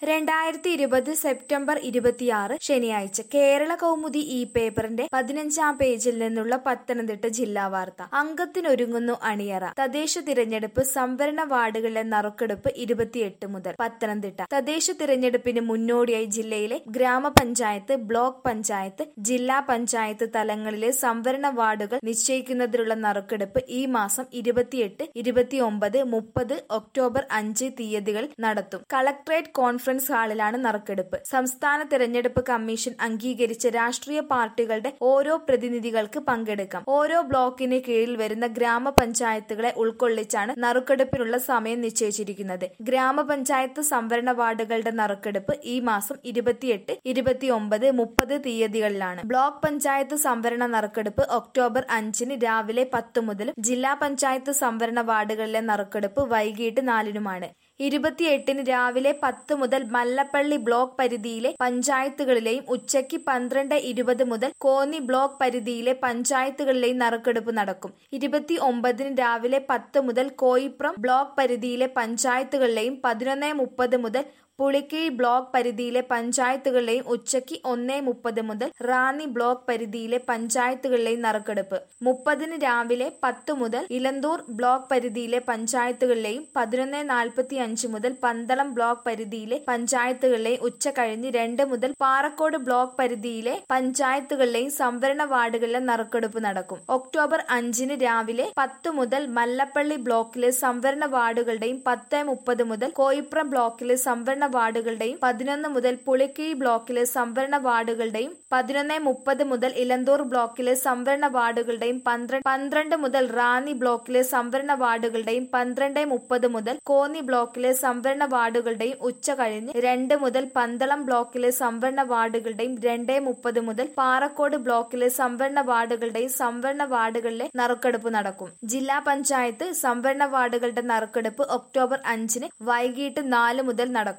രണ്ടായിരത്തി ഇരുപത് സെപ്റ്റംബർ ഇരുപത്തിയാറ് ശനിയാഴ്ച കേരള കൗമുദി ഈ പേപ്പറിന്റെ പതിനഞ്ചാം പേജിൽ നിന്നുള്ള പത്തനംതിട്ട ജില്ലാ വാർത്ത അംഗത്തിനൊരുങ്ങുന്നു അണിയറ തദ്ദേശ തിരഞ്ഞെടുപ്പ് സംവരണ വാർഡുകളിലെ നറുക്കെടുപ്പ് ഇരുപത്തിയെട്ട് മുതൽ പത്തനംതിട്ട തദ്ദേശ തിരഞ്ഞെടുപ്പിന് മുന്നോടിയായി ജില്ലയിലെ ഗ്രാമപഞ്ചായത്ത് ബ്ലോക്ക് പഞ്ചായത്ത് ജില്ലാ പഞ്ചായത്ത് തലങ്ങളിലെ സംവരണ വാർഡുകൾ നിശ്ചയിക്കുന്നതിനുള്ള നറുക്കെടുപ്പ് ഈ മാസം ഇരുപത്തിയെട്ട് ഇരുപത്തിയൊമ്പത് മുപ്പത് ഒക്ടോബർ അഞ്ച് തീയതികളിൽ നടത്തും കളക്ടറേറ്റ് കോൺഫറൻസ് ഹാളിലാണ് നറുക്കെടുപ്പ് സംസ്ഥാന തെരഞ്ഞെടുപ്പ് കമ്മീഷൻ അംഗീകരിച്ച രാഷ്ട്രീയ പാർട്ടികളുടെ ഓരോ പ്രതിനിധികൾക്ക് പങ്കെടുക്കാം ഓരോ ബ്ലോക്കിന് കീഴിൽ വരുന്ന ഗ്രാമപഞ്ചായത്തുകളെ ഉൾക്കൊള്ളിച്ചാണ് നറുക്കെടുപ്പിനുള്ള സമയം നിശ്ചയിച്ചിരിക്കുന്നത് ഗ്രാമപഞ്ചായത്ത് സംവരണ വാർഡുകളുടെ നറുക്കെടുപ്പ് ഈ മാസം ഇരുപത്തിയെട്ട് ഇരുപത്തിയൊമ്പത് മുപ്പത് തീയതികളിലാണ് ബ്ലോക്ക് പഞ്ചായത്ത് സംവരണ നറുക്കെടുപ്പ് ഒക്ടോബർ അഞ്ചിന് രാവിലെ പത്ത് മുതലും ജില്ലാ പഞ്ചായത്ത് സംവരണ വാർഡുകളിലെ നറുക്കെടുപ്പ് വൈകിട്ട് നാലിനുമാണ് ഇരുപത്തിയെട്ടിന് രാവിലെ പത്ത് മുതൽ മല്ലപ്പള്ളി ബ്ലോക്ക് പരിധിയിലെ പഞ്ചായത്തുകളിലെയും ഉച്ചയ്ക്ക് പന്ത്രണ്ട് ഇരുപത് മുതൽ കോന്നി ബ്ലോക്ക് പരിധിയിലെ പഞ്ചായത്തുകളിലെയും നറുക്കെടുപ്പ് നടക്കും ഇരുപത്തി ഒമ്പതിന് രാവിലെ പത്ത് മുതൽ കോയിപ്രം ബ്ലോക്ക് പരിധിയിലെ പഞ്ചായത്തുകളിലെയും പതിനൊന്ന് മുപ്പത് മുതൽ പുളിക്കീഴ് ബ്ലോക്ക് പരിധിയിലെ പഞ്ചായത്തുകളിലെയും ഉച്ചയ്ക്ക് ഒന്നേ മുപ്പത് മുതൽ റാന്നി ബ്ലോക്ക് പരിധിയിലെ പഞ്ചായത്തുകളിലെയും നറുക്കെടുപ്പ് മുപ്പതിന് രാവിലെ പത്ത് മുതൽ ഇലന്തൂർ ബ്ലോക്ക് പരിധിയിലെ പഞ്ചായത്തുകളിലെയും പതിനൊന്ന് നാൽപ്പത്തി അഞ്ച് മുതൽ പന്തളം ബ്ലോക്ക് പരിധിയിലെ പഞ്ചായത്തുകളിലെയും ഉച്ച കഴിഞ്ഞ് രണ്ട് മുതൽ പാറക്കോട് ബ്ലോക്ക് പരിധിയിലെ പഞ്ചായത്തുകളിലെയും സംവരണ വാർഡുകളിലെ നറുക്കെടുപ്പ് നടക്കും ഒക്ടോബർ അഞ്ചിന് രാവിലെ പത്ത് മുതൽ മല്ലപ്പള്ളി ബ്ലോക്കിലെ സംവരണ വാർഡുകളുടെയും പത്ത് മുപ്പത് മുതൽ കോയിപ്രം ബ്ലോക്കിലെ സംവരണ വാർഡുകളുടെയും പതിനൊന്ന് മുതൽ പുളിക്കീഴ് ബ്ലോക്കിലെ സംവരണ വാർഡുകളുടെയും പതിനൊന്ന് മുപ്പത് മുതൽ ഇലന്തൂർ ബ്ലോക്കിലെ സംവരണ വാർഡുകളുടെയും പന്ത്രണ്ട് പന്ത്രണ്ട് മുതൽ റാന്നി ബ്ലോക്കിലെ സംവരണ വാർഡുകളുടെയും പന്ത്രണ്ട് മുപ്പത് മുതൽ കോന്നി ബ്ലോക്കിലെ സംവരണ വാർഡുകളുടെയും ഉച്ച കഴിഞ്ഞ് രണ്ട് മുതൽ പന്തളം ബ്ലോക്കിലെ സംവരണ വാർഡുകളുടെയും രണ്ട് മുപ്പത് മുതൽ പാറക്കോട് ബ്ലോക്കിലെ സംവരണ വാർഡുകളുടെയും സംവരണ വാർഡുകളിലെ നറുക്കെടുപ്പ് നടക്കും ജില്ലാ പഞ്ചായത്ത് സംവരണ വാർഡുകളുടെ നറുക്കെടുപ്പ് ഒക്ടോബർ അഞ്ചിന് വൈകിട്ട് നാല് മുതൽ നടക്കും